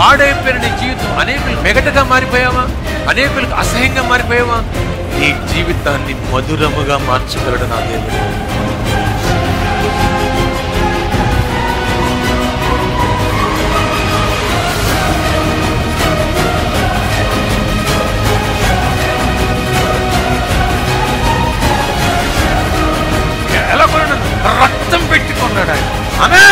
పాడైపోయిన నీ జీవితం అనేకులు మెగటగా మారిపోయావా అనేకులకు అసహ్యంగా మారిపోయావా నీ జీవితాన్ని మధురముగా మార్చగలడు నా దేవుడు ఎలా కొన్నాడు రక్తం పెట్టుకున్నాడు ఆయన అనే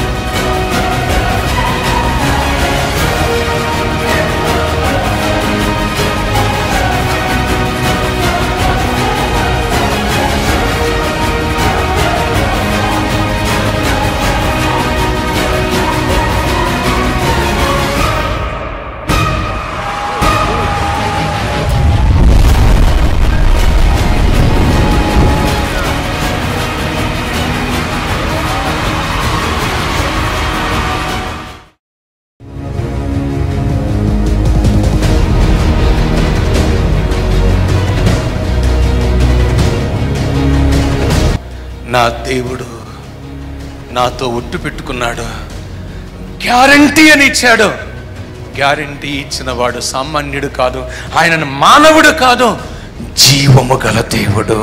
నా దేవుడు నాతో ఒట్టు పెట్టుకున్నాడు గ్యారంటీ అని ఇచ్చాడు గ్యారంటీ ఇచ్చిన వాడు సామాన్యుడు కాదు ఆయన మానవుడు కాదు జీవము గల దేవుడు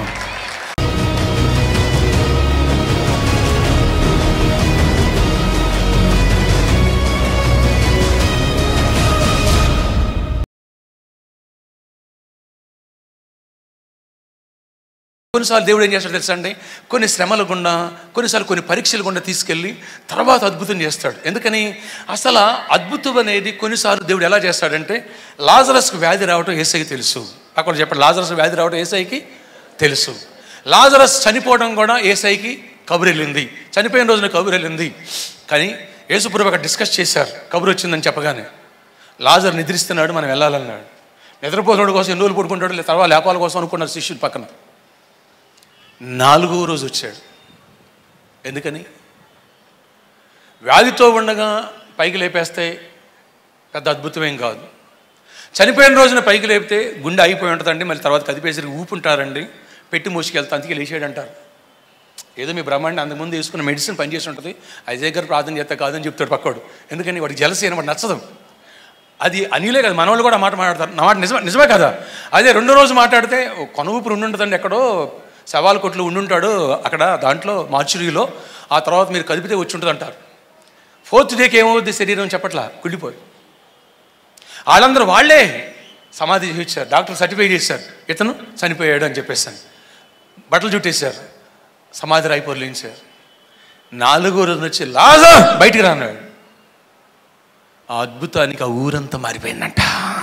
కొన్నిసార్లు దేవుడు ఏం చేస్తాడు తెలుసా అండి కొన్ని శ్రమల గుండా కొన్నిసార్లు కొన్ని పరీక్షల గుండా తీసుకెళ్ళి తర్వాత అద్భుతం చేస్తాడు ఎందుకని అసలు అద్భుతం అనేది కొన్నిసార్లు దేవుడు ఎలా చేస్తాడంటే లాజరస్కు వ్యాధి రావటం ఏసైకి తెలుసు అక్కడ చెప్పండి లాజరస్ వ్యాధి రావటం ఏసైకి తెలుసు లాజరస్ చనిపోవడం కూడా ఏసైకి కబురు వెళ్ళింది చనిపోయిన రోజున కబురు వెళ్ళింది కానీ యేసుప్రభు అక్కడ డిస్కస్ చేశారు కబురు వచ్చిందని చెప్పగానే లాజర్ నిద్రిస్తున్నాడు మనం వెళ్ళాలన్నాడు నిద్రపోతున్నాడు కోసం ఎన్ని రోజులు పడుకుంటాడు లేదా తర్వాత లేపాల కోసం అనుకున్నారు శిష్యుడు పక్కన నాలుగో రోజు వచ్చాడు ఎందుకని వ్యాధితో ఉండగా పైకి లేపేస్తే పెద్ద అద్భుతమేం కాదు చనిపోయిన రోజున పైకి లేపితే గుండె అయిపోయి ఉంటుందండి మళ్ళీ తర్వాత కదిపేసరికి ఊపుంటారండి పెట్టి మూసుకెళ్తా అందుకే లేచాడు అంటారు ఏదో మీ బ్రహ్మాండ అంతకుముందు తీసుకున్న మెడిసిన్ పనిచేసి ఉంటుంది అజయ్ గారు ప్రార్థన చేస్తే కాదని చెప్తాడు పక్కోడు ఎందుకని వాడికి జలసి అని వాడు నచ్చదు అది అనిలే కదా మనవాళ్ళు కూడా ఆ మాట మాట్లాడతారు నా మాట నిజమే నిజమే కదా అదే రెండో రోజు మాట్లాడితే కొన ఊపిరి ఉండుంటుందండి ఎక్కడో సవాల్ కొట్లు ఉండుంటాడు అక్కడ దాంట్లో మార్చురీలో ఆ తర్వాత మీరు కదిపితే వచ్చి ఉంటుంది అంటారు ఫోర్త్ డేకి ఏమవుద్ది శరీరం చెప్పట్లా కుళ్ళిపోయి వాళ్ళందరూ వాళ్ళే సమాధి చేయించారు డాక్టర్ సర్టిఫై చేశారు ఇతను చనిపోయాడు అని చెప్పేసాను బట్టలు చుట్టేశారు సమాధి రాయిపోర్లించారు నాలుగో రోజున వచ్చి లాజా బయటికి రాన్నాడు ఆ అద్భుతానికి ఆ ఊరంతా మారిపోయిందంట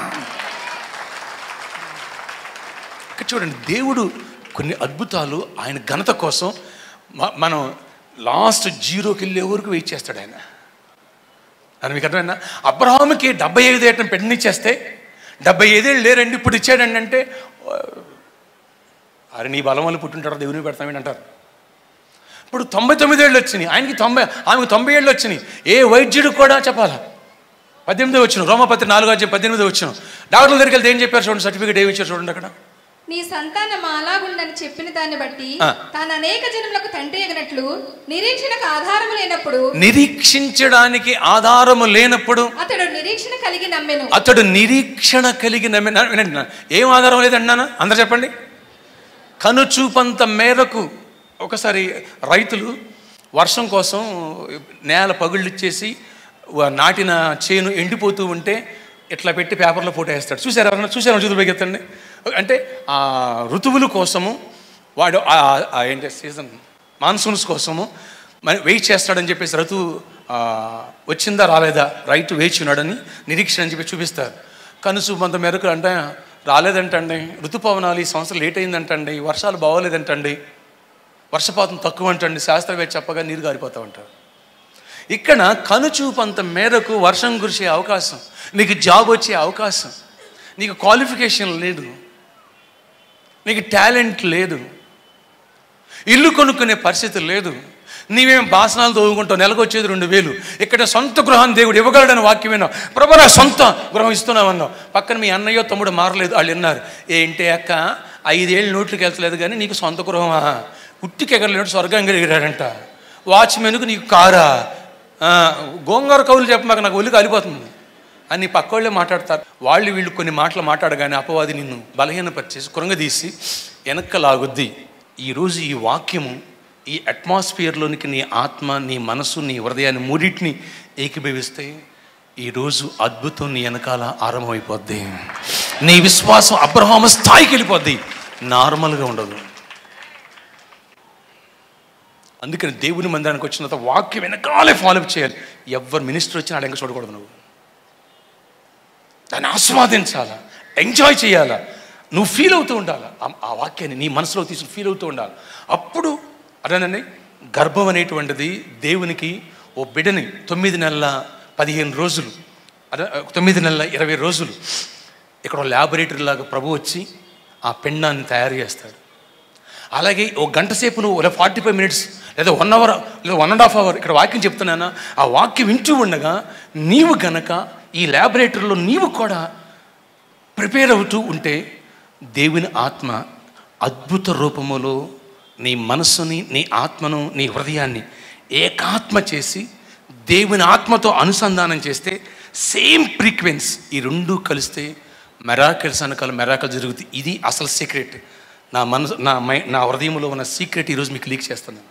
ఇక్కడ చూడండి దేవుడు కొన్ని అద్భుతాలు ఆయన ఘనత కోసం మ- మనం లాస్ట్ జీరోకి వెళ్ళే వరకు వెయిట్ చేస్తాడు ఆయన అని మీకు అర్థమైనా అబ్రహాముకి డెబ్బై ఐదు ఏటం పెట్టనిచ్చేస్తే డెబ్బై ఐదేళ్ళు లేరండి ఇప్పుడు ఇచ్చాడండి అంటే అరే నీ బలం వల్ల పుట్టుంటారు దేవుని పెడతామని అంటారు ఇప్పుడు తొంభై తొమ్మిది ఏళ్ళు వచ్చినాయి ఆయనకి తొంభై ఆమెకు తొంభై ఏళ్ళు వచ్చినాయి ఏ వైద్యుడు కూడా చెప్పాలా పద్దెనిమిది వచ్చిన రోమపత్రి నాలుగో అధ్యాయం పద్దెనిమిది వచ్చిన డాక్టర్ల దగ్గరికి వెళ్తే ఏం చెప్పారు చూడండి సర్టిఫికేట్ ఏమి ఇచ్చారు చూడండి అక్కడ నీ సంతానం అలాగుండని చెప్పిన దాన్ని బట్టి ఆ. తాను అనేక జనములకు తండ్రి ఎగినట్లు నిరీక్షణకు ఆధారము లేనప్పుడు నిరీక్షించడానికి ఆధారము లేనప్పుడు అతడు నిరీక్షణ కలిగి నమ్మెను అతడు నిరీక్షణ కలిగి నమ్మి నా- వినండి నా- ఏం ఆధారం లేదన్నానా అందరు చెప్పండి కనుచూపంత మేరకు ఒకసారి రైతులు వర్షం కోసం నేల పగుళ్ళిచ్చేసి వా- నాటిన చేను ఎండిపోతూ ఉంటే ఇట్లా పెట్టి పేపర్లో ఫోటో వేస్తాడు చూసారు ఎవరన్నా చూసారు చూదులు ఎత్తండి అంటే ఆ ఋతువుల కోసము వాడు ఆ- ఆ ఏంటి సీజన్ మాన్సూన్స్ కోసము మరి వెయిట్ చేస్తాడని చెప్పేసి ఋతువు ఆ, వచ్చిందా రాలేదా రైతు వేచి ఉన్నాడని నిరీక్షణ అని చెప్పి చూపిస్తారు కనుసూపంత మేరకు అంటే రాలేదంటండి ఋతుపవనాలు ఈ సంవత్సరం లేట్ అయిందంటండి వర్షాలు బాగోలేదంటండి వర్షపాతం తక్కువ అంటండి శాస్త్రవేత్త చెప్పగా నీరు గారిపోతా ఉంటారు ఇక్కడ కనుచూపంత మేరకు వర్షం కురిసే అవకాశం నీకు జాబ్ వచ్చే అవకాశం నీకు క్వాలిఫికేషన్ లేదు నీకు టాలెంట్ లేదు ఇల్లు కొనుక్కునే పరిస్థితి లేదు నీవేం బాసనాలు తోగుకుంటావు నెలకు వచ్చేది రెండు వేలు ఇక్కడ సొంత గృహాన్ని దేవుడు ఇవ్వగలడని వాక్యం విన్నావు ప్రభు నా సొంత గృహం ఇస్తున్నామన్నావు పక్కన మీ అన్నయ్యో తమ్ముడు మారలేదు వాళ్ళు విన్నారు ఏంటి అక్క ఐదేళ్ళు నోట్లకి వెళ్తలేదు కానీ నీకు సొంత గృహమా ఉట్టికి ఎగరలేడు స్వర్గంగా ఎగిరాడంట వాచ్మెన్కు నీకు కారా ఆ, గోంగూర కవులు చెప్పమాక నాకు ఒళ్ళు కాలిపోతుంది అని పక్కోళ్ళే మాట్లాడతారు వాళ్ళు వీళ్ళు కొన్ని మాటలు మాట్లాడగానే అపవాది నిన్ను బలహీనపరిచేసి కృంగదీసి వెనక్క లాగుద్ది ఈరోజు ఈ వాక్యము ఈ అట్మాస్ఫియర్లోనికి నీ ఆత్మ నీ మనసు నీ హృదయాన్ని మూడింటిని ఏకీభవిస్తే ఈరోజు అద్భుతం నీ వెనకాల ఆరంభమైపోద్ది నీ విశ్వాసం అబ్రహాము స్థాయికి వెళ్ళిపోద్ది నార్మల్గా ఉండదు అందుకని దేవుని మందిరానికి వచ్చిన తర్వాత వాక్యం వెనకాలే ఫాలో చేయాలి ఎవరు మినిస్టర్ వచ్చినా ఆడ ఇంకా చూడకూడదు నువ్వు దాన్ని ఆస్వాదించాలా ఎంజాయ్ చేయాలా నువ్వు ఫీల్ అవుతూ ఉండాలి ఆ- ఆ వాక్యాన్ని నీ మనసులో తీసుకుని ఫీల్ అవుతూ ఉండాలి అప్పుడు అదేనండి గర్భం అనేటువంటిది దేవునికి ఓ బిడ్డని తొమ్మిది నెలల పదిహేను రోజులు అదే తొమ్మిది నెలల ఇరవై రోజులు ఇక్కడ ల్యాబొరేటరీ లాగా ప్రభు వచ్చి ఆ పిండాన్ని తయారు చేస్తాడు అలాగే ఓ గంట సేపు నువ్వు లేదా ఫార్టీ ఫైవ్ మినిట్స్ లేదా వన్ అవర్ లేదా వన్ అండ్ హాఫ్ అవర్ ఇక్కడ వాక్యం చెప్తున్నానా ఆ వాక్యం వింటూ ఉండగా నీవు గనక ఈ ల్యాబొరేటరీలో నీవు కూడా ప్రిపేర్ అవుతూ ఉంటే దేవుని ఆత్మ అద్భుత రూపములో నీ మనస్సుని నీ ఆత్మను నీ హృదయాన్ని ఏకాత్మ చేసి దేవుని ఆత్మతో అనుసంధానం చేస్తే సేమ్ ఫ్రీక్వెన్స్ ఈ రెండు కలిస్తే మెరాకిల్స్ అనకాల మెరాకల్ జరుగుతుంది ఇది అసలు సీక్రెట్ నా మనసు నా మై నా హృదయంలో ఉన్న సీక్రెట్ ఈరోజు మీకు లీక్ చేస్తున్నాను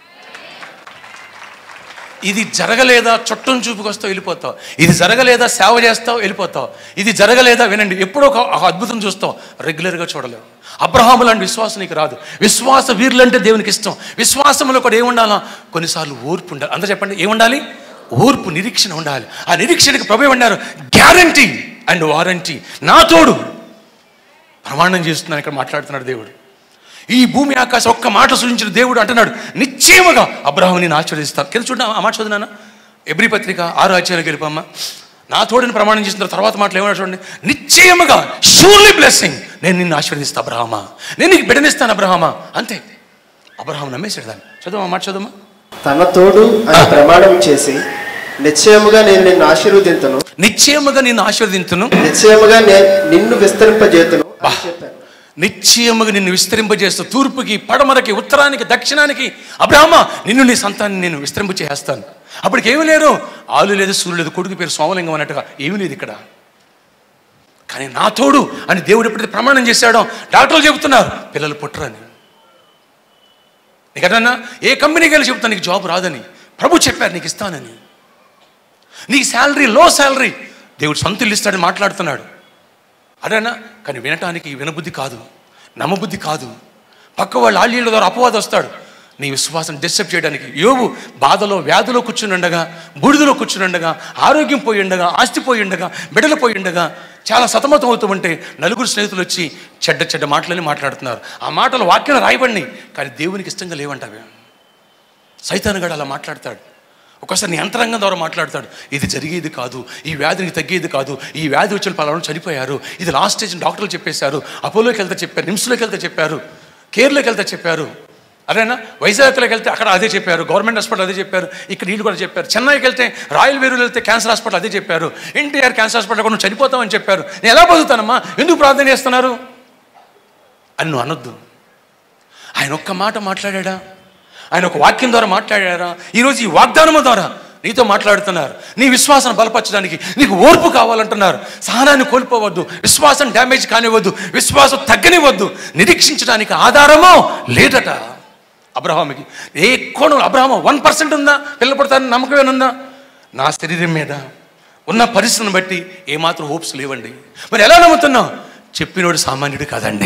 ఇది జరగలేదా చుట్టం చూపుకొస్తావు వెళ్ళిపోతావు ఇది జరగలేదా సేవ చేస్తావు వెళ్ళిపోతావు ఇది జరగలేదా వినండి ఎప్పుడో ఒక ఒక అద్భుతం చూస్తావు రెగ్యులర్గా చూడలేవు అబ్రహాము లాంటి విశ్వాసం నీకు రాదు విశ్వాస వీరులంటే దేవునికి ఇష్టం విశ్వాసంలో కూడా ఏముండాలా కొన్నిసార్లు ఓర్పు ఉండాలి అందరూ చెప్పండి ఏముండాలి ఓర్పు నిరీక్షణ ఉండాలి ఆ నిరీక్షణకి ప్రభు ఏమన్నారు గ్యారంటీ అండ్ వారంటీ నా తోడు ప్రమాణం చేస్తున్నాను ఇక్కడ మాట్లాడుతున్నాడు దేవుడు ఈ భూమి ఆకాశం ఒక్క మాట సూచించిన దేవుడు అంటున్నాడు నిశ్చయముగా అబ్రహాం నేను ఆశీర్వదిస్తాను కింద చూడండి ఆ మాట చదివినానా ఎబ్రి పత్రిక ఆరు అధ్యాయులకు వెళ్ళిపోమ్మ నా తోడిని ప్రమాణం చేసిన తర్వాత మాటలు ఏమన్నా చూడండి నిశ్చయముగా షూర్లీ బ్లెస్సింగ్ నేను నిన్ను ఆశీర్వదిస్తా అబ్రహామా నేను నీకు బిడనిస్తాను అబ్రహామా అంతే అబ్రహాం నమ్మేశాడు దాన్ని చదువు ఆ మాట చదువు తన తోడు అని ప్రమాణం చేసి నిశ్చయముగా నేను నిన్ను ఆశీర్వదింతును నిశ్చయముగా నిన్ను ఆశీర్వదించును నిశ్చయముగా నేను నిన్ను విస్తరింపజేతును అని చెప్పాను నిశ్చయముగా నిన్ను విస్తరింపజేస్తూ తూర్పుకి పడమరకి ఉత్తరానికి దక్షిణానికి అబ్రహ్మ నిన్ను నీ సంతాన్ని నేను విస్తరింప చేస్తాను అప్పటికి ఏమీ లేరు ఆలు లేదు సూర్యుడు లేదు కొడుకు పేరు సోమలింగం అన్నట్టుగా ఏమీ లేదు ఇక్కడ కానీ నా తోడు అని దేవుడు ఎప్పుడైతే ప్రమాణం చేశాడో డాక్టర్లు చెబుతున్నారు పిల్లలు పుట్టరని నీకన్నా ఏ కంపెనీకి వెళ్ళి చెప్తాను నీకు జాబ్ రాదని ప్రభు చెప్పారు నీకు ఇస్తానని నీకు శాలరీ లో శాలరీ దేవుడు సొంత ఇల్లు ఇస్తాడని మాట్లాడుతున్నాడు అదేనా కానీ వినటానికి వినబుద్ధి కాదు నమ్మబుద్ధి కాదు పక్క వాళ్ళ ఆళ్ళీళ్ళ ద్వారా అపవాదం వస్తాడు నీ విశ్వాసం డిస్టర్బ్ చేయడానికి యోగు బాధలో వ్యాధిలో కూర్చుని బూడిదలో కూర్చుని ఆరోగ్యం పోయి ఉండగా ఆస్తి పోయి ఉండగా బిడ్డలు పోయి ఉండగా చాలా సతమతం అవుతూ ఉంటే నలుగురు స్నేహితులు వచ్చి చెడ్డ చెడ్డ మాటలని మాట్లాడుతున్నారు ఆ మాటలు వాక్యం రాయబడినాయి కానీ దేవునికి ఇష్టంగా లేవంటావే సైతానుగాడు అలా మాట్లాడతాడు ఒకసారి నీ అంతరంగం ద్వారా మాట్లాడతాడు ఇది జరిగేది కాదు ఈ వ్యాధిని తగ్గేది కాదు ఈ వ్యాధి వచ్చిన పలానా చనిపోయారు ఇది లాస్ట్ స్టేజ్ డాక్టర్లు చెప్పేశారు అపోలోకి వెళ్తే చెప్పారు నిమ్స్లోకి వెళ్తే చెప్పారు కేర్లోకి వెళ్తే చెప్పారు అదేనా వైజాగ్లోకి వెళ్తే అక్కడ అదే చెప్పారు గవర్నమెంట్ హాస్పిటల్ అదే చెప్పారు ఇక్కడ వీళ్ళు కూడా చెప్పారు చెన్నైకి వెళ్తే రాయల్ వేరూరు వెళ్తే క్యాన్సర్ హాస్పిటల్ అదే చెప్పారు ఎన్టీఆర్ క్యాన్సర్ హాస్పిటల్ కూడా నువ్వు చనిపోతామని చెప్పారు నేను ఎలా బతుకుతానమ్మా ఎందుకు ప్రార్థన చేస్తున్నారు అని నువ్వు అనొద్దు ఆయన ఒక్క మాట మాట్లాడా ఆయన ఒక వాక్యం ద్వారా మాట్లాడారా ఈరోజు ఈ వాగ్దానము ద్వారా నీతో మాట్లాడుతున్నారు నీ విశ్వాసం బలపరచడానికి నీకు ఓర్పు కావాలంటున్నారు సహనాన్ని కోల్పోవద్దు విశ్వాసం డ్యామేజ్ కానివ్వద్దు విశ్వాసం తగ్గనివ్వద్దు నిరీక్షించడానికి ఆధారమో లేదట అబ్రహాముకి ఏ కోణం అబ్రహాము వన్ పర్సెంట్ ఉందా పిల్లలు పడతారని నమ్మకం ఏమన్నా నా శరీరం మీద ఉన్న పరిస్థితిని బట్టి ఏమాత్రం హోప్స్ లేవండి మరి ఎలా నమ్ముతున్నావు చెప్పినోడు సామాన్యుడు కాదండి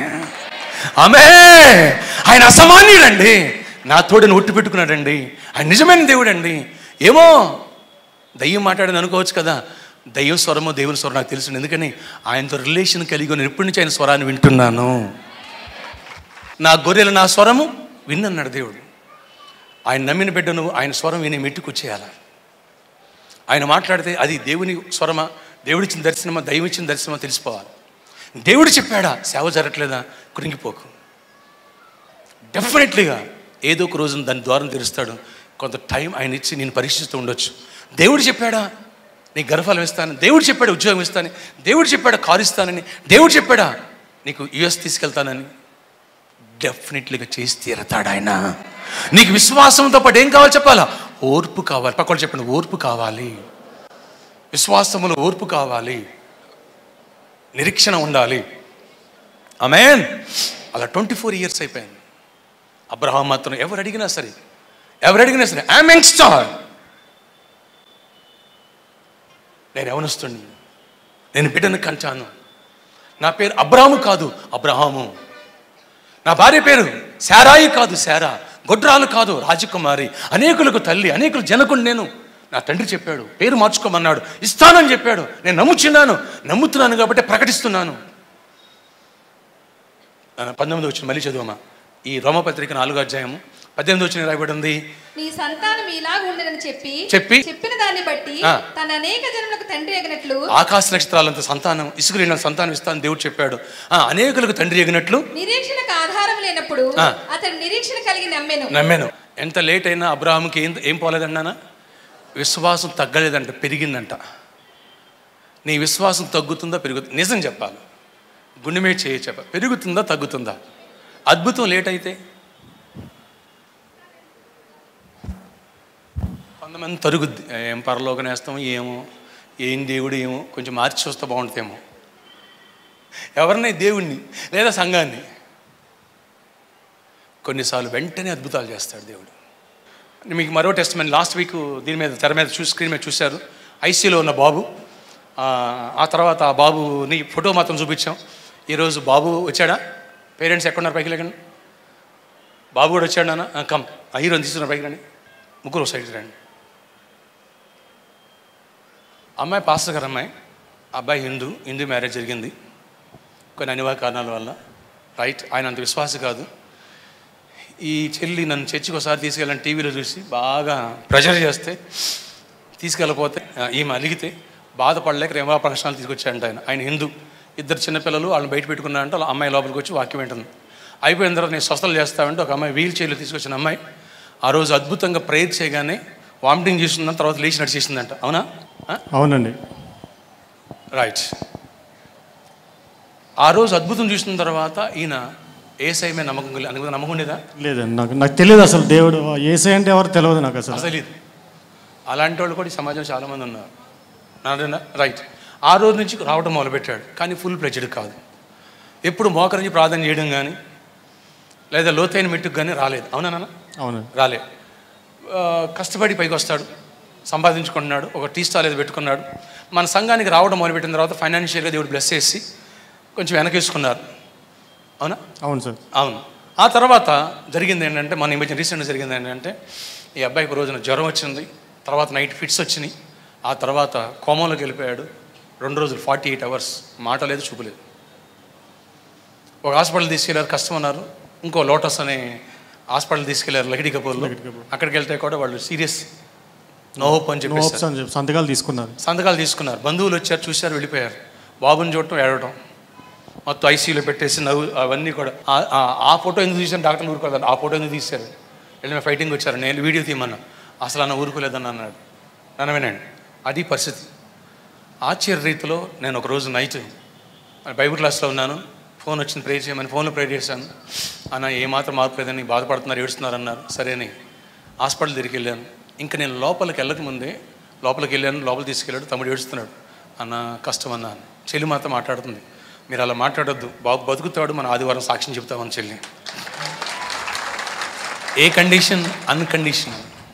ఆమె ఆయన అసామాన్యుడండి నా తోడుని ఒట్టు పెట్టుకున్నాడండి ఆయన నిజమైన దేవుడండి ఏమో దయ్యం మాట్లాడని అనుకోవచ్చు కదా దయ్యం స్వరమో దేవుని స్వరం నాకు తెలుసు ఎందుకని ఆయనతో రిలేషన్ కలిగి నేను ఎప్పటి నుంచి ఆయన స్వరాన్ని వింటున్నాను నా గొర్రెలు నా స్వరము విన్నన్నాడు దేవుడు ఆయన నమ్మిన బిడ్డను ఆయన స్వరం విని మెట్టుకొచ్చేయాలి ఆయన మాట్లాడితే అది దేవుని స్వరమా దేవుడిచ్చిన దర్శనమా దైవం ఇచ్చిన దర్శనమా తెలిసిపోవాలి దేవుడు చెప్పాడా సేవ జరగట్లేదా కృంగిపోకు డెఫినెట్లీగా ఏదో ఒక రోజున దాని ద్వారం తెరుస్తాడు కొంత టైం ఆయన ఇచ్చి నేను పరీక్షిస్తూ ఉండొచ్చు దేవుడు చెప్పాడా నీకు గర్భఫలం ఇస్తాను దేవుడు చెప్పాడు ఉద్యోగం ఇస్తానని దేవుడు చెప్పాడా కారు ఇస్తానని దేవుడు చెప్పాడా నీకు యుఎస్ తీసుకెళ్తానని డెఫినెట్లీగా చేసి తీరతాడు ఆయన నీకు విశ్వాసంతో పాటు ఏం కావాలి చెప్పాలా ఓర్పు కావాలి పక్కన చెప్పండి ఓర్పు కావాలి విశ్వాసములో ఓర్పు కావాలి నిరీక్షణ ఉండాలి ఆమెన్ అలా ట్వంటీ ఫోర్ ఇయర్స్ అయిపోయింది అబ్రహాం మాత్రం ఎవరు అడిగినా సరే ఎవరు అడిగినా సరే ఐఎమ్ స్టార్ నేను ఎవనొస్తుంది నేను బిడ్డను కంచాను నా పేరు అబ్రాము కాదు అబ్రహాము నా భార్య పేరు శారాయి కాదు శారా గొడ్రాలు కాదు రాజకుమారి అనేకులకు తల్లి అనేకులు జనకుడు నేను నా తండ్రి చెప్పాడు పేరు మార్చుకోమన్నాడు ఇస్తానని చెప్పాడు నేను నమ్ముచున్నాను నమ్ముతున్నాను కాబట్టి ప్రకటిస్తున్నాను ఆ, పంతొమ్మిది వచ్చిన మళ్ళీ చదువమ్మా ఈ రోమపత్రిక నాలుగో అధ్యాయము పద్దెనిమిది వచ్చిన రాయబడి ఉంది నీ సంతానం ఇలాగ ఉండదని చెప్పి చెప్పి చెప్పిన దాన్ని బట్టి ఆ. తన అనేక జన్మలకు తండ్రి ఎగినట్లు ఆకాశ నక్షత్రాలంత సంతానం ఇసుకులేని సంతానం ఇస్తాను దేవుడు చెప్పాడు ఆ, అనేకులకు తండ్రి ఎగినట్లు నిరీక్షణకు ఆధారం లేనప్పుడు ఆ. అతడు నిరీక్షణ కలిగి నమ్మెను నమ్మాను ఎంత లేట్ అయినా అబ్రాహాంకి ఏం ఏం పోలేదన్నానా విశ్వాసం తగ్గలేదంట పెరిగిందంట నీ విశ్వాసం తగ్గుతుందా పెరుగుతుందా నిజం చెప్పాలి గుండె మీద చేయ చెప్ప పెరుగుతుందా తగ్గుతుందా అద్భుతం లేట్ అయితే కొంతమంది తరుగుద్ది ఏం పరలోకం వేస్తాం ఏమో ఏం దేవుడు ఏమో కొంచెం మార్చి చూస్తే బాగుంటుందేమో ఎవరినై దేవుణ్ణి లేదా సంఘాన్ని కొన్నిసార్లు వెంటనే అద్భుతాలు చేస్తాడు దేవుడు మీకు మరో టెస్ట్ మన లాస్ట్ వీక్ దీని మీద తెర మీద చూసి స్క్రీన్ మీద చూశారు ఐసీలో ఉన్న బాబు ఆ, ఆ తర్వాత ఆ బాబుని ఫోటో మాత్రం చూపించాం ఈరోజు బాబు వచ్చాడా పేరెంట్స్ ఎక్కడున్నారు పైకి లేకండి బాబు కూడా వచ్చాడు నాన్న ఆ, కమ్ ఆ హీరోని తీసుకున్నారు పైకి రండి ముగ్గురు సైడ్ రండి అమ్మాయి పాస్టర్ గారు అమ్మాయి అబ్బాయి హిందూ హిందూ మ్యారేజ్ జరిగింది కొన్ని అనివార్య కారణాల వల్ల రైట్ ఆయన అంత విశ్వాస కాదు ఈ చెల్లి నన్ను చర్చికి ఒకసారి తీసుకెళ్ళని టీవీలో చూసి బాగా ప్రెషర్ చేస్తే తీసుకెళ్ళకపోతే ఆ, ఈమె అలిగితే బాధపడలేక రేమా ప్రశ్నలు తీసుకొచ్చాడంట ఆయన ఆయన హిందూ ఇద్దరు చిన్నపిల్లలు వాళ్ళని బయట పెట్టుకున్నారంటే వాళ్ళ అమ్మాయి లోపలికి వచ్చి వాక్యం వింటుంది అయిపోయిన తర్వాత నేను స్వస్థలు చేస్తామంటే ఒక అమ్మాయి వీల్ చైర్లో తీసుకొచ్చిన అమ్మాయి ఆ రోజు అద్భుతంగా ప్రేయర్ చేయగానే వామిటింగ్ చేసిందని తర్వాత లేచి నడిచేసిందంట అవునా ఆ? అవునండి రైట్ ఆ రోజు అద్భుతం చూసిన తర్వాత ఈయన ఏసై మీద నమ్మకం కలిగి అందుకు నమ్మకం ఉండేదా లేదండి నాకు నాకు తెలియదు అసలు దేవుడు ఏసై అంటే ఎవరు తెలియదు నాకు అసలు అసలు ఇది అలాంటి వాళ్ళు కూడా ఈ సమాజంలో చాలామంది ఉన్నారు నాదేనా రైట్ ఆ రోజు నుంచి రావడం మొదలుపెట్టాడు కానీ ఫుల్ ప్లెజ్డ్ కాదు ఎప్పుడు మోకరించి ప్రార్థన చేయడం కానీ లేదా లోతైన మెట్టుకు కానీ రాలేదు అవునా నాన్న అవునండి రాలే ఆ, కష్టపడి పైకి వస్తాడు సంపాదించుకుంటున్నాడు ఒక టీ స్టాల్ ఏదో పెట్టుకున్నాడు మన సంఘానికి రావడం మొదలుపెట్టిన తర్వాత ఫైనాన్షియల్గా దేవుడు బ్లెస్ చేసి కొంచెం వెనకేసుకున్నారు అవునా అవును సార్ అవును ఆ తర్వాత జరిగింది ఏంటంటే మన ఈ మధ్య రీసెంట్గా జరిగింది ఏంటంటే ఈ అబ్బాయికి ఒక రోజున జ్వరం వచ్చింది తర్వాత నైట్ ఫిట్స్ వచ్చినాయి ఆ తర్వాత కోమంలోకి వెళ్ళిపోయాడు రెండు రోజులు ఫార్టీ ఎయిట్ అవర్స్ మాట లేదు చూపు లేదు ఒక హాస్పిటల్ తీసుకెళ్లారు కష్టం అన్నారు ఇంకో లోటస్ అనే హాస్పిటల్ తీసుకెళ్లారు లకిడి కపూర్లో అక్కడికి వెళ్తే కూడా వాళ్ళు సీరియస్ నో హోప్ అని నో చెప్పేసి హోప్స్ అని చెప్పి సంతకాలు తీసుకున్నారు సంతకాలు తీసుకున్నారు బంధువులు వచ్చారు చూశారు వెళ్ళిపోయారు బాబుని చూడటం ఏడవటం మొత్తం ఐసీయూలో పెట్టేసి నవ్వు అవన్నీ కూడా ఆ- ఆ- ఆ ఫోటో ఎందుకు తీసాను డాక్టర్లు ఊరుకోలేదు ఆ ఫోటో ఎందుకు తీశారు వెళ్ళిన ఫైటింగ్ వచ్చారు నేను వీడియో తీయమన్నా అసలు అన్న ఊరుకోలేదని అన్నాడు నన్ను వినండి అది పరిస్థితి ఆశ్చర్య రీతిలో నేను ఒక రోజు నైట్ బైబిల్ క్లాస్లో ఉన్నాను ఫోన్ వచ్చింది ప్రే చేయమని ఫోన్లో ప్రే చేశాను అన్న ఏమాత్రం మార్పు లేదని బాధపడుతున్నారు ఏడుస్తున్నారు అన్నారు సరే అని హాస్పిటల్ తిరిగి వెళ్ళాను ఇంకా నేను లోపలికి వెళ్ళక ముందే లోపలికి వెళ్ళాను లోపల తీసుకెళ్ళాడు తమ్ముడు ఏడుస్తున్నాడు అన్న కష్టం అన్న అని. చెల్లి మాత్రం మాట్లాడుతుంది మీరు అలా మాట్లాడొద్దు బాబు బతుకుతాడు మన ఆదివారం సాక్ష్యం చెప్తామని చెల్లి ఏ కండిషన్ అన్కండిషన్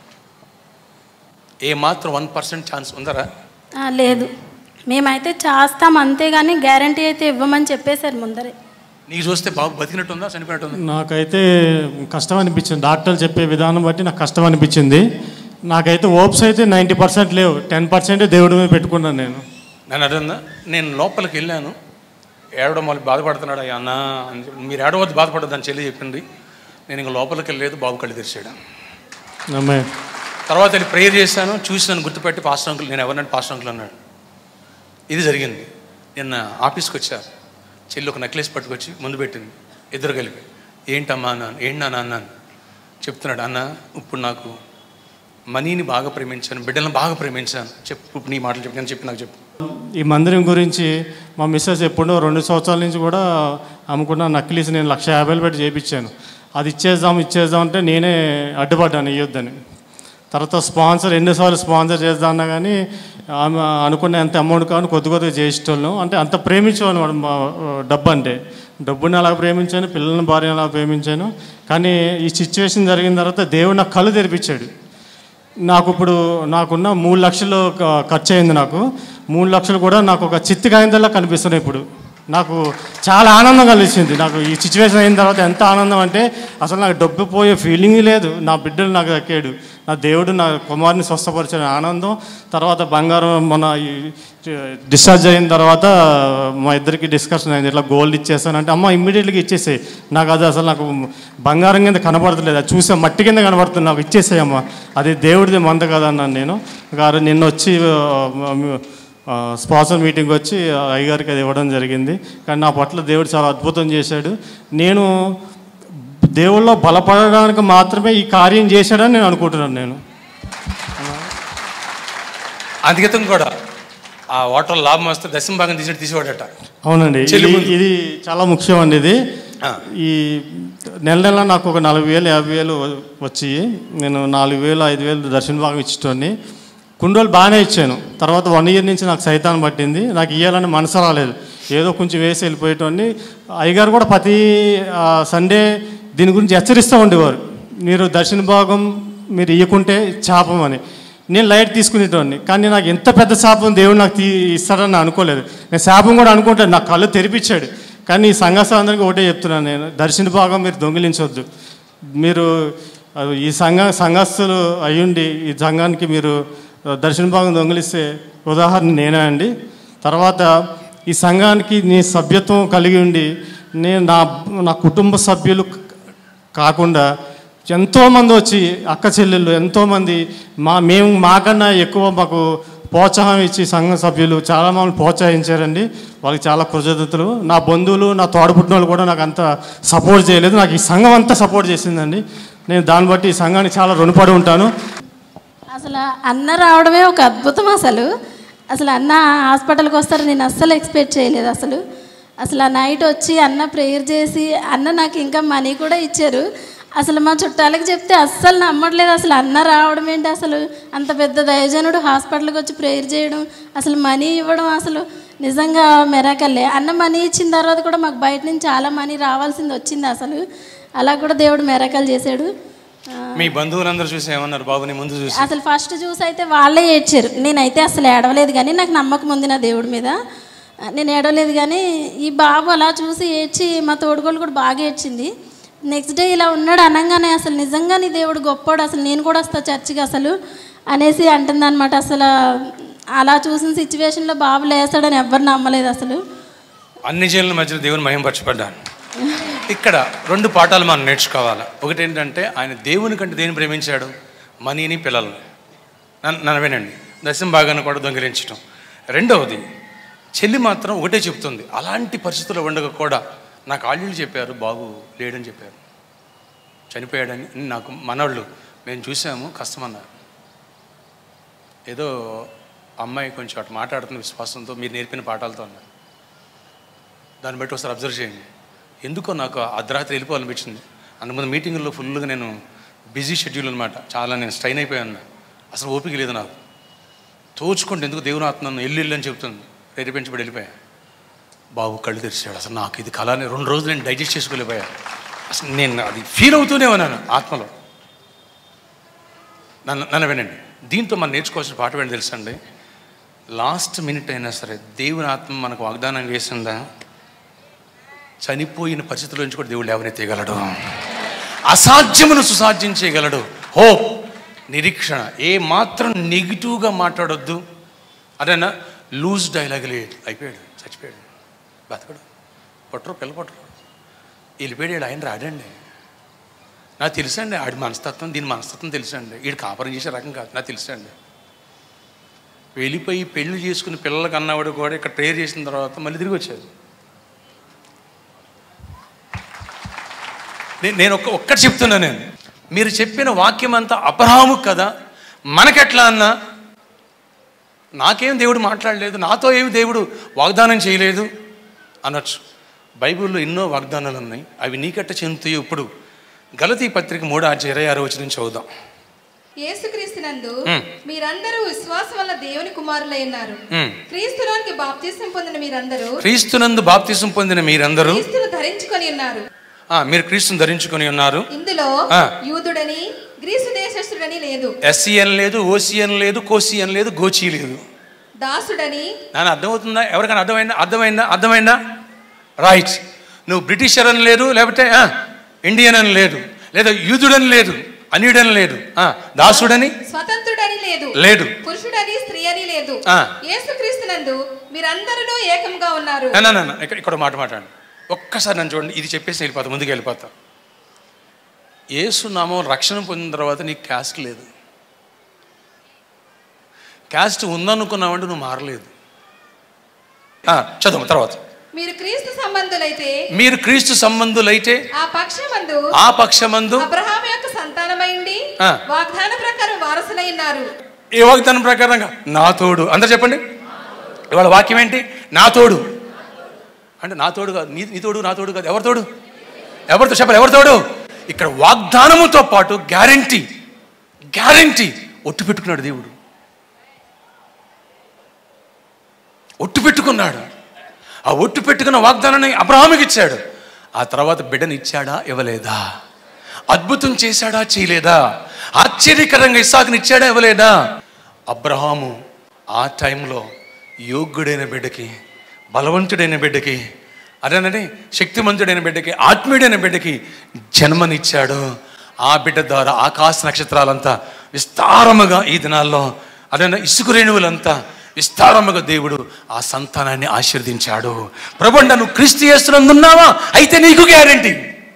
ఏ మాత్రం వన్ పర్సెంట్ ఛాన్స్ ఉందరా ఆ, లేదు మేమైతే చేస్తాం అంతేగాని గ్యారంటీ అయితే ఇవ్వమని చెప్పేశారు ముందరే నీకు చూస్తే బాబు బతికినట్టుందా చనిపోయినట్టుందా నాకైతే కష్టం అనిపించింది డాక్టర్లు చెప్పే విధానం బట్టి నాకు కష్టం అనిపించింది నాకైతే ఓప్స్ అయితే నైంటీ పర్సెంట్ లేవు టెన్ పర్సెంటే దేవుడి మీద పెట్టుకున్నాను నేను నన్ను అర్థందా నేను లోపలికి వెళ్ళాను ఏడవడం వాళ్ళు బాధపడుతున్నాడు అయ్యా అన్న అని చెప్పి, మీరు ఏడవద్దు బాధపడద్దు అని చెల్లి చెప్పింది నేను ఇంక లోపలికి వెళ్ళలేదు బాబు కళ్ళు తెరిచాడు అమ్మాయి తర్వాత వెళ్ళి ప్రేయర్ చేశాను చూసి నన్ను గుర్తుపెట్టి పాస్టర్ అంకుల్ నేను ఎవరినంటే పాస్టర్ అంకుల్ అన్నాడు ఇది జరిగింది నిన్న ఆఫీస్కి వచ్చారు చెల్లి ఒక నెక్లెస్ పట్టుకొచ్చి ముందు పెట్టింది ఇద్దరు కలిపి ఏంటమ్మా అన్నాను ఏంటి నాన్న అన్నాను చెప్తున్నాడు అన్న ఇప్పుడు నాకు మనీని బాగా ప్రేమించాను బిడ్డలను బాగా ప్రేమించాను చెప్పు ఇప్పుడు నీ మాటలు చెప్పి నేను చెప్పి నాకు చెప్పు ఈ మందిరం గురించి మా మిస్సెస్ ఎప్పుడో రెండు సంవత్సరాల నుంచి కూడా అమ్ముకున్న నక్లీస్ నేను లక్ష యాభైలు పెట్టి చేయించాను అది ఇచ్చేద్దాం ఇచ్చేద్దాం అంటే నేనే అడ్డుపడ్డాను ఇవ్వద్దని తర్వాత స్పాన్సర్ ఎన్నిసార్లు స్పాన్సర్ చేద్దాం అన్నా కానీ ఆమె అనుకున్న ఎంత అమౌంట్ కావాలి కొద్ది కొద్దిగా చేసేటోళ్ళం అంటే అంత ప్రేమించేవాళ్ళం వాడు మా డబ్బు అంటే డబ్బుని అలా ప్రేమించాను పిల్లల్ని భార్యను అలా ప్రేమించాను కానీ ఈ సిచ్యువేషన్ జరిగిన తర్వాత దేవుడు నాకు కళ్ళు తెరిపించాడు నాకు ఇప్పుడు నాకున్న మూడు లక్షలు క- ఖర్చు అయింది నాకు మూడు లక్షలు కూడా నాకు ఒక చిత్తి కాయిందల్లా కనిపిస్తున్నాయి ఇప్పుడు నాకు చాలా ఆనందం కలిగించింది నాకు ఈ సిచ్యువేషన్ అయిన తర్వాత ఎంత ఆనందం అంటే అసలు నాకు డబ్బు పోయే ఫీలింగ్ లేదు నా బిడ్డలు నాకు దక్కాడు నా దేవుడు నా కుమారుని స్వస్థపరిచిన ఆనందం తర్వాత బంగారం మన ఈ డిశ్చార్జ్ అయిన తర్వాత మా ఇద్దరికి డిస్కషన్ అయింది ఇట్లా గోల్డ్ ఇచ్చేస్తానంటే అమ్మ ఇమ్మీడియట్గా ఇచ్చేసాయి నాకు అది అసలు నాకు బంగారం కింద కనబడతలేదు అది చూసే మట్టి కింద కనబడుతుంది నాకు ఇచ్చేసాయమ్మ అది దేవుడిది మంద కదా అన్నాను నేను గారు నిన్న వచ్చి ఆ, స్పాన్సర్ మీటింగ్ వచ్చి ఆ అయ్యగారికి అది ఇవ్వడం జరిగింది కానీ నా పట్ల దేవుడు చాలా అద్భుతం చేశాడు నేను దేవుళ్ళో బలపడడానికి మాత్రమే ఈ కార్యం చేశాడని నేను అనుకుంటున్నాను నేను అందుకితం కూడా ఆ వాటర్ లాభం వస్తే దశమ భాగం తీసి తీసేవాడట అవునండి ఇది చెల్లిముందు. ఇది చాలా ముఖ్యం అండి ఇది ఆ. ఈ నెల నెల నాకు ఒక నలభై వేలు యాభై వేలు వచ్చి నేను నాలుగు వేలు ఐదు వేలు దర్శన భాగం ఇచ్చేటోని కొన్ని రోజులు బాగానే ఇచ్చాను తర్వాత వన్ ఇయర్ నుంచి నాకు సైతాన్ని పట్టింది నాకు ఇవ్వాలని మనసు రాలేదు ఏదో కొంచెం వేసి వెళ్ళిపోయేటోని అయ్యగారు కూడా ప్రతి ఆ, సండే దీని గురించి హెచ్చరిస్తూ ఉండేవారు మీరు దర్శన భాగం మీరు ఇవ్వకుంటే శాపం అని నేను లైట్ తీసుకునేటోడిని కానీ నాకు ఎంత పెద్ద శాపం దేవుడు నాకు తీ ఇస్తాడని నేను అనుకోలేదు నేను శాపం కూడా అనుకుంటాను నాకు కళ్ళు తెరిపించాడు కానీ ఈ సంఘస్థలందరికీ ఒకటే చెప్తున్నాను నేను దర్శన భాగం మీరు దొంగిలించవద్దు మీరు ఆ, ఈ సంఘ సంఘస్థులు అయ్యుండి ఈ సంఘానికి మీరు ఆ, దర్శన భాగం దొంగిలిస్తే ఉదాహరణ నేనే అండి తర్వాత ఈ సంఘానికి నీ సభ్యత్వం కలిగి ఉండి నేను నా నా కుటుంబ సభ్యులు కాకుండా ఎంతోమంది వచ్చి అక్క చెల్లెళ్ళు ఎంతోమంది మా మేము మాకన్నా ఎక్కువ మాకు ప్రోత్సాహం ఇచ్చి సంఘ సభ్యులు చాలా మమ్మల్ని ప్రోత్సహించారండి వాళ్ళకి చాలా కృతజ్ఞతలు నా బంధువులు నా తోడబుట్టిన వాళ్ళు కూడా నాకు అంత సపోర్ట్ చేయలేదు నాకు ఈ సంఘం అంతా సపోర్ట్ చేసిందండి నేను దాన్ని బట్టి ఈ సంఘానికి చాలా రుణపడి ఉంటాను అసలు అన్న రావడమే ఒక అద్భుతం అసలు అసలు అన్న హాస్పిటల్కి వస్తారు నేను అస్సలు ఎక్స్పెక్ట్ చేయలేదు అసలు అసలు ఆ నైట్ వచ్చి అన్న ప్రేయర్ చేసి అన్న నాకు ఇంకా మనీ కూడా ఇచ్చారు అసలు మా చుట్టాలకి చెప్తే అస్సలు నమ్మట్లేదు అసలు అన్న రావడం ఏంటి అసలు అంత పెద్ద దయజనుడు హాస్పిటల్కి వచ్చి ప్రేయర్ చేయడం అసలు మనీ ఇవ్వడం అసలు నిజంగా మెరాకల్లే అన్న మనీ ఇచ్చిన తర్వాత కూడా మాకు బయట నుంచి చాలా మనీ రావాల్సింది వచ్చింది అసలు అలా కూడా దేవుడు మెరాకల్ చేశాడు ఆ, మీ బంధువులందరూ చూసి ఏమన్నారు బాబుని ముందు చూసి అసలు ఫస్ట్ చూసి అయితే వాళ్ళే ఏడ్చారు నేనైతే అసలు ఏడవలేదు కానీ నాకు నమ్మకం ఉంది నా దేవుడి మీద నేను ఏడవలేదు కానీ ఈ బాబు అలా చూసి ఏడ్చి మా తోడుగోళ్ళు కూడా బాగా ఏడ్చింది నెక్స్ట్ డే ఇలా ఉన్నాడు అనగానే అసలు నిజంగా నీ దేవుడు గొప్పోడు అసలు నేను కూడా వస్తా చర్చికి అసలు అనేసి అంటుందన్నమాట అసలు అలా చూసిన సిచ్యువేషన్లో బాబు లేస్తాడని ఎవ్వరు నమ్మలేదు అసలు అన్ని జైళ్ళ మధ్యలో దేవుని మహింపరచబడ్డాను ఇక్కడ రెండు పాఠాలు మనం నేర్చుకోవాలి ఒకటి ఏంటంటే ఆయన దేవుని కంటే దేని ప్రేమించాడు మనీని పిల్లల్ని నన్ను నన్ను వినండి దశం భాగాన్ని కూడా దొంగిలించడం రెండవది చెల్లి మాత్రం ఒకటే చెప్తుంది అలాంటి పరిస్థితుల్లో ఉండగా కూడా నాకు ఆళ్ళు చెప్పారు బాబు లేడని చెప్పారు చనిపోయాడని నాకు మనవాళ్ళు మేము చూసాము కష్టమన్నారు ఏదో అమ్మాయి కొంచెం అటు మాట్లాడుతున్న విశ్వాసంతో మీరు నేర్పిన పాఠాలతో అన్నారు దాన్ని బట్టి ఒకసారి అబ్జర్వ్ చేయండి ఎందుకో నాకు అర్ధరాత్రి వెళ్ళిపోవాలనిపించింది అందుముందు మీటింగుల్లో ఫుల్గా నేను బిజీ షెడ్యూల్ అనమాట చాలా నేను స్ట్రైన్ అయిపోయాను అసలు ఓపిక లేదు నాకు తోచుకుంటే ఎందుకు దేవుని ఆత్మ నన్ను ఎల్లు ఎల్లు అని చెప్తుంది ప్రేరేపించబడి వెళ్ళిపోయా బాబు కళ్ళు తెరిచాడు అసలు నాకు ఇది కళ అని రెండు రోజులు నేను డైజెస్ట్ చేసుకోలేకపోయా అసలు నేను అది ఫీల్ అవుతూనే ఉన్నాను ఆత్మలో నన్ను నన్ను వినండి దీంతో మనం నేర్చుకోవాల్సిన పాట ఏంటి తెలుసండి లాస్ట్ మినిట్ అయినా సరే దేవుని ఆత్మ మనకు వాగ్దానం చేసిందా చనిపోయిన పరిస్థితుల నుంచి కూడా దేవుడు లేవనెత్తగలడు అసాధ్యమును సుసాధ్యం చేయగలడు హోప్ నిరీక్షణ ఏ మాత్రం నెగిటివ్గా మాట్లాడొద్దు అదేనా లూజ్ డైలాగ్ లేదు అయిపోయాడు చచ్చిపోయాడు బతకడు పొట్టరు పిల్ల పొట్టరు వెళ్ళిపోయాడు ఆయన రాడండి నాకు తెలుసండి ఆడి మనస్తత్వం దీని మనస్తత్వం తెలుసండి వీడు కాపురం చేసే రకం కాదు నాకు తెలుసండి వెళ్ళిపోయి పెళ్లి చేసుకుని పిల్లలకి అన్నవాడు కూడా ఇక్కడ ప్రేయర్ చేసిన తర్వాత మళ్ళీ తిరిగి వచ్చాడు నే- నేను ఒక్క ఒక్కటి చెప్తున్నా నేను మీరు చెప్పిన వాక్యం అంతా అబ్రహాము కదా మనకెట్లా అన్నా నాకేం దేవుడు మాట్లాడలేదు నాతో ఏమి దేవుడు వాగ్దానం చేయలేదు అనొచ్చు బైబిల్లో ఎన్నో వాగ్దానాలు ఉన్నాయి అవి నీకెట్ట చెందుతాయో ఇప్పుడు గలతీ పత్రిక మూడు ఆరు ఇరవై ఆరు వచ్చి నుంచి చదువుదాం యేసుక్రీస్తునందు మీరందరూ విశ్వాసం వల్ల దేవుని కుమారులై ఉన్నారు మ్మ్. క్రీస్తులోనికి బాప్తిసం పొందిన మీరందరూ క్రీస్తునందు బాప్తిసం పొందిన మీరందరూ క్రీస్తును ధరించుకొని ఉన్నారు ఆ, మీరు క్రీస్తుని ధరించుకొని ఉన్నారు ఇందులో ఆ. యూదుడని గ్రీసు దేశస్థుడని లేదు ఎస్సీఎన్ లేదు ఓసీఎన్ లేదు కోసీఎన్ లేదు గోచీ లేదు దాసుడని నాన్న అర్థమవుతుందా ఎవరికైనా అర్థమైందా అర్థమైందా అర్థమైందా రైట్ నువ్వు బ్రిటిషర్ అని లేదు లేకపోతే ఆ, ఇండియన్ అని లేదు లేదా యూదుడని లేదు అన్యుడని లేదు ఆ, దాసుడని స్వతంత్రుడని లేదు లేడు పురుషుడని స్త్రీ అని లేదు ఆ. యేసుక్రీస్తునందు మీరందరూ ఏకంగా ఉన్నారు నా, నా, నా, నా, ఇక్కడ ఇక్కడ ఒక మాట మాట్లాడండి ఒక్కసారి నన్ను చూడండి ఇది చెప్పేసి వెళ్ళిపోతా ముందుకు వెళ్ళిపోతా ఏసు నామం రక్షణ పొందిన తర్వాత నీకు క్యాస్ట్ లేదు క్యాస్ట్ ఉందనుకున్నావంటే నువ్వు మారలేదు ఆ, చదువు తర్వాత మీరు క్రీస్తు సంబంధులైతే మీరు క్రీస్తు సంబంధులైతే ఆ పక్షమందు ఆ పక్షమందు అబ్రహాం యొక్క సంతానమైండి ఆ. వాగ్దాన ప్రకారం వారసులై ఉన్నారు ఏ వాగ్దానం ప్రకారంగా నా తోడు అందరు చెప్పండి ఇవాళ వాక్యం ఏంటి నా తోడు అంటే నా తోడు కాదు నీ నీ తోడు నా తోడు కాదు ఎవరి తోడు ఎవరితో చెప్పాలి ఎవరి తోడు ఇక్కడ వాగ్దానముతో పాటు గ్యారంటీ గ్యారంటీ ఒట్టు పెట్టుకున్నాడు దేవుడు ఒట్టు పెట్టుకున్నాడు ఆ ఒట్టు పెట్టుకున్న వాగ్దానాన్ని అబ్రహాముకి ఇచ్చాడు ఆ తర్వాత బిడ్డని ఇచ్చాడా ఇవ్వలేదా అద్భుతం చేశాడా చేయలేదా ఆశ్చర్యకరంగా ఇస్సాకుని ఇచ్చాడా ఇవ్వలేదా అబ్రహాము ఆ టైంలో యోగ్యుడైన బిడ్డకి బలవంతుడైన బిడ్డకి అదేనండి శక్తిమంతుడైన బిడ్డకి ఆత్మీయుడైన బిడ్డకి జన్మనిచ్చాడు ఆ బిడ్డ ద్వారా ఆకాశ నక్షత్రాలంతా విస్తారముగా ఈ దినాల్లో అదే ఇసుక రేణువులంతా విస్తారముగా దేవుడు ఆ సంతానాన్ని ఆశీర్వదించాడు ప్రభుండ నువ్వు క్రీస్తు చేస్తున్నందున్నావా అయితే నీకు గ్యారంటీ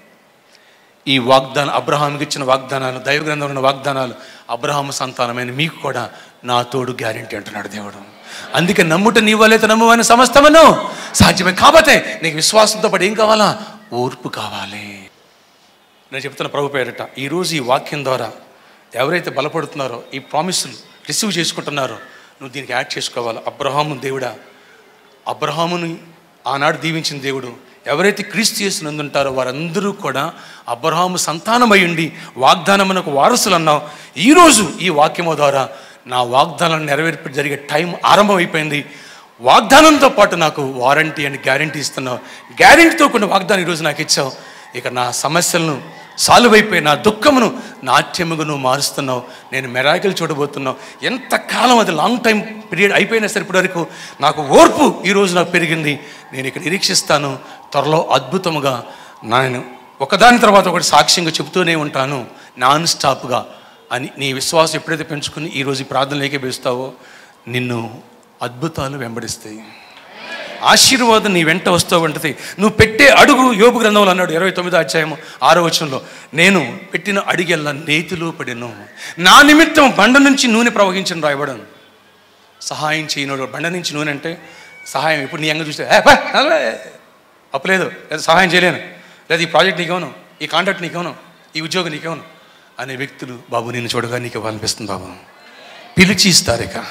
ఈ వాగ్దానం అబ్రహాంకి ఇచ్చిన వాగ్దానాలు దైవ గ్రంథంలో ఉన్న వాగ్దానాలు అబ్రహాము సంతానమైన మీకు కూడా నా తోడు గ్యారంటీ అంటున్నాడు దేవుడు అందుకే నమ్ముట నీ వల్లైతే నమ్మువని సమస్తమను సాధ్యమే కాబట్టే నీకు విశ్వాసంతో పాటు ఏం కావాలా ఓర్పు కావాలి నేను చెప్తున్న ప్రభు పేరట ఈరోజు ఈ వాక్యం ద్వారా ఎవరైతే బలపడుతున్నారో ఈ ప్రామిస్లు రిసీవ్ చేసుకుంటున్నారో నువ్వు దీనికి యాడ్ చేసుకోవాలి అబ్రహాము దేవుడా అబ్రహాముని ఆనాడు దీవించిన దేవుడు ఎవరైతే క్రీస్తు చేసినందుంటారో వారందరూ కూడా అబ్రహాము సంతానమై ఉండి వాగ్దానమునకు వారసులు అన్నావు ఈరోజు ఈ వాక్యము ద్వారా నా వాగ్దానాన్ని నెరవేర్పు జరిగే టైం ఆరంభమైపోయింది వాగ్దానంతో పాటు నాకు వారంటీ అండ్ గ్యారంటీ ఇస్తున్నావు గ్యారంటీతో కొన్ని వాగ్దానం ఈరోజు నాకు ఇచ్చావు ఇక నా సమస్యలను సాల్వ్ అయిపోయి నా దుఃఖమును నాట్యముగా నువ్వు మారుస్తున్నావు నేను మెరాకిల్ చూడబోతున్నావు ఎంతకాలం అది లాంగ్ టైం పీరియడ్ అయిపోయినా సరే ఇప్పటి వరకు నాకు ఓర్పు ఈరోజు నాకు పెరిగింది నేను ఇక్కడ నిరీక్షిస్తాను త్వరలో అద్భుతముగా నేను ఒకదాని తర్వాత ఒకటి సాక్ష్యంగా చెబుతూనే ఉంటాను నాన్ స్టాప్గా అని నీ విశ్వాసం ఎప్పుడైతే పెంచుకుని ఈరోజు ఈ ప్రార్థనలు ఏకీపిస్తావో నిన్ను అద్భుతాలు వెంబడిస్తాయి ఆశీర్వాదం నీ వెంట వస్తూ ఉంటుంది నువ్వు పెట్టే అడుగు యోపు గ్రంథంలో అన్నాడు ఇరవై తొమ్మిదో అధ్యాయం ఆరో వచనంలో నేను పెట్టిన అడిగెల్లా నేతిలో పడిను నా నిమిత్తం బండ నుంచి నూనె ప్రవహించిన రాయబడను సహాయం చేయనోడు బండ నుంచి నూనె అంటే సహాయం ఇప్పుడు నీ అంగ చూస్తే "ఏ, పా, నడవే." అప్పులేదు లేదా సహాయం చేయలేను లేదా ఈ ప్రాజెక్ట్ నీకేమను ఈ కాంట్రాక్ట్ నీకేమను ఈ ఉద్యోగం నీకేమను అనే వ్యక్తులు బాబు నిన్ను చూడగా నీకు ఇవ్వాలనిపిస్తుంది బాబు పిలిచి ఇస్తారు ఇక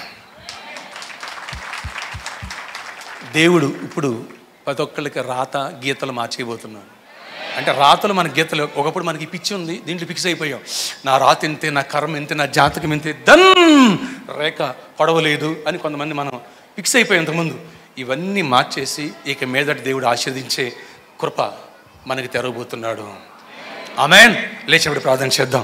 దేవుడు ఇప్పుడు ప్రతి ఒక్కళ్ళకి రాత గీతలు మార్చేయబోతున్నాడు అంటే రాతలు మన గీతలు ఒకప్పుడు మనకి పిచ్చి ఉంది దీంట్లో ఫిక్స్ అయిపోయాం నా రాత ఇంతే నా కర్మ ఇంతే నా జాతకం ఇంతే దన్ రేఖ పొడవలేదు అని కొంతమంది మనం ఫిక్స్ అయిపోయాం ఇంతకుముందు ఇవన్నీ మార్చేసి ఇక మీదటి దేవుడు ఆశీర్దించే కృప మనకి తెరవబోతున్నాడు ఆమెన్ లేచినప్పుడు ప్రార్థన చేద్దాం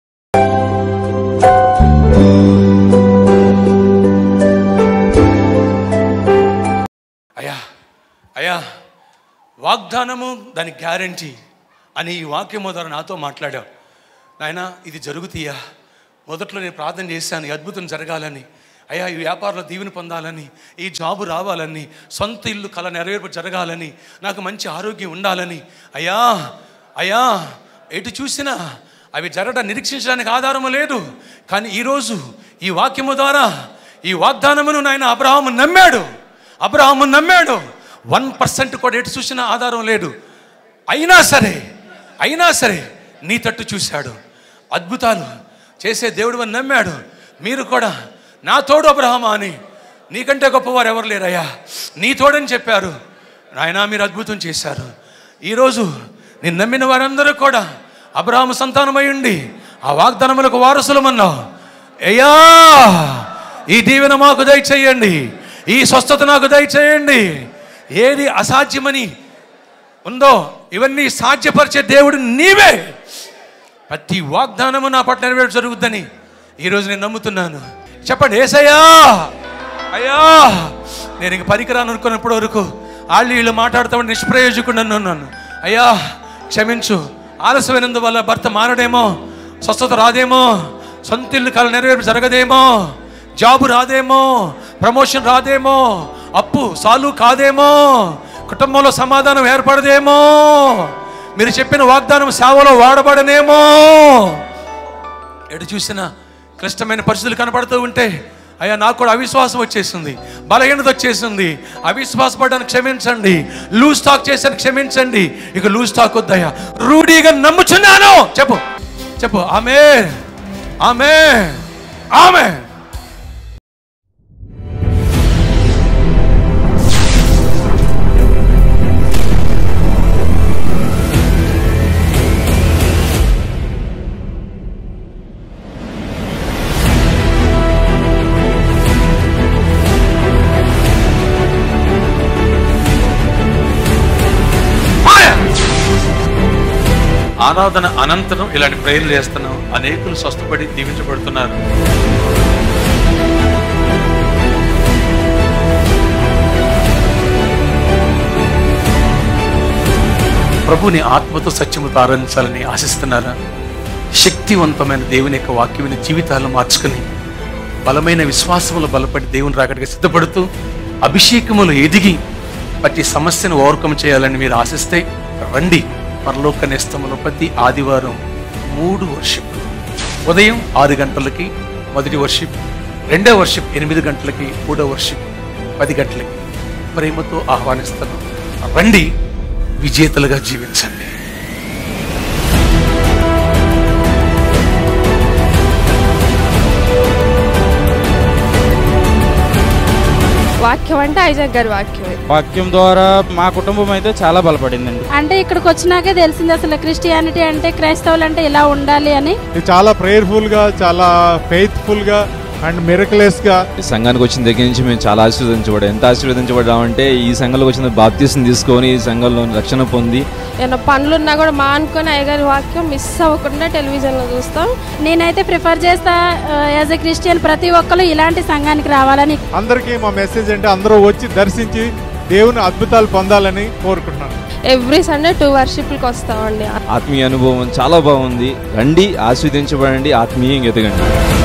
అయ్యా అయ్యా వాగ్దానము దాని గ్యారంటీ అని ఈ వాక్యము ద్వారా నాతో మాట్లాడావు నాయనా ఇది జరుగుతీయా మొదట్లో నేను ప్రార్థన చేశాను ఈ అద్భుతం జరగాలని అయ్యా ఈ వ్యాపారంలో దీవెని పొందాలని ఈ జాబు రావాలని సొంత ఇల్లు కళ నెరవేర్పు జరగాలని నాకు మంచి ఆరోగ్యం ఉండాలని అయ్యా అయ్యా ఎటు చూసినా అవి జరగడం నిరీక్షించడానికి ఆధారము లేదు కానీ ఈరోజు ఈ వాక్యము ద్వారా ఈ వాగ్దానమును నాయన అబ్రహాము నమ్మాడు అబ్రహాము నమ్మాడు వన్ పర్సెంట్ కూడా ఎటు చూసినా ఆధారం లేదు అయినా సరే అయినా సరే నీ తట్టు చూశాడు అద్భుతాలు చేసే దేవుడు అని నమ్మాడు మీరు కూడా నా తోడు అబ్రహమా అని నీకంటే గొప్పవారు ఎవరు లేరయ్యా నీ తోడని చెప్పారు నాయనా మీరు అద్భుతం చేశారు ఈరోజు నేను నమ్మిన వారందరూ కూడా అబ్రహాము సంతానమై ఉండి ఆ వాగ్దానములకు వారసులమన్నావు అయ్యా ఈ దీవెన మాకు దయచేయండి ఈ స్వస్థత నాకు దయచేయండి ఏది అసాధ్యమని ఉందో ఇవన్నీ సాధ్యపరిచే దేవుడు నీవే ప్రతి వాగ్దానము నా పట్ల నెరవేరు జరుగుద్దని ఈరోజు నేను నమ్ముతున్నాను చెప్పండి ఏసయ్యా అయ్యా నేను ఇంక పనికిరాను అనుకున్నప్పటి వరకు వాళ్ళు వీళ్ళు మాట్లాడుతామని నిష్ప్రయోజకుడు అన్నాను అయ్యా క్షమించు ఆలస్యమైనందువల్ల భర్త మారడేమో స్వస్థత రాదేమో సొంత ఇల్లు కళ నెరవేర్పు జరగదేమో జాబు రాదేమో ప్రమోషన్ రాదేమో అప్పు సాలు కాదేమో కుటుంబంలో సమాధానం ఏర్పడదేమో మీరు చెప్పిన వాగ్దానం సేవలో వాడబడనేమో ఎటు చూసినా క్లిష్టమైన పరిస్థితులు కనపడుతూ ఉంటే అయ్యా నాకు కూడా అవిశ్వాసం వచ్చేసింది బలహీనత వచ్చేసింది అవిశ్వాసపడడానికి క్షమించండి లూజ్ టాక్ చేశాను క్షమించండి ఇక లూజ్ టాక్ వద్దయ్యా రూఢీగా నమ్ముచున్నాను చెప్పు చెప్పు ఆమె ఆమె ఆమె ఆరాధన అనంతరం ఇలాంటి ప్రేయర్లు చేస్తున్నాం అనేకులు స్వస్థపడి దీవించబడుతున్నారు ప్రభుని ఆత్మతో సత్యముతో ఆరాధించాలని ఆశిస్తున్నారా శక్తివంతమైన దేవుని యొక్క వాక్యమైన జీవితాలను మార్చుకుని బలమైన విశ్వాసములు బలపడి దేవుని రాకడికి సిద్ధపడుతూ అభిషేకములు ఎదిగి ప్రతి సమస్యను ఓవర్కమ్ చేయాలని మీరు ఆశిస్తే రండి పరలోక నేస్తములో ప్రతి ఆదివారం మూడు వర్షిప్ ఉదయం ఆరు గంటలకి మొదటి వర్షిప్ రెండో వర్షిప్ ఎనిమిది గంటలకి మూడో వర్షిప్ పది గంటలకి ప్రేమతో ఆహ్వానిస్తాను రండి విజేతలుగా జీవించండి వాక్యం అంటే ఐజాక్ గారి వాక్యమే వాక్యం ద్వారా మా కుటుంబం అయితే చాలా బలపడిందండి అంటే ఇక్కడికి వచ్చినాకే తెలిసింది అసలు క్రిస్టియానిటీ అంటే క్రైస్తవులు అంటే ఇలా ఉండాలి అని ఇది చాలా ప్రేయర్ఫుల్గా చాలా ఫెయిత్ఫుల్గా అండ్ మిరక్లెస్గా ఈ సంఘానికి వచ్చిన దగ్గర నుంచి మేము చాలా ఆశీర్వదించబడ్డాం ఎంత ఆశీర్వదించబడ్డామంటే ఈ సంఘంలోకి వచ్చిన బాప్తీసం తీసుకొని ఈ సంఘంలో రక్షణ పొంది ఏమైనా పనులు ఉన్నా కూడా మా అనుకుని అయ్యగారి వాక్యం మిస్ అవ్వకుండా టెలివిజన్లో చూస్తాం నేనైతే ప్రిఫర్ చేస్తా యాజ్ ఎ క్రిస్టియన్ ప్రతి ఒక్కరు ఇలాంటి సంఘానికి రావాలని అందరికీ మా మెసేజ్ అంటే అందరూ వచ్చి దర్శించి దేవుని అద్భుతాలు పొందాలని కోరుకుంటున్నాను ఎవ్రీ సండే టూ వర్షిప్లకి వస్తామండి ఆత్మీయ అనుభవం చాలా బాగుంది రండి ఆస్వాదించబడండి ఆత్మీయంగా ఎదగండి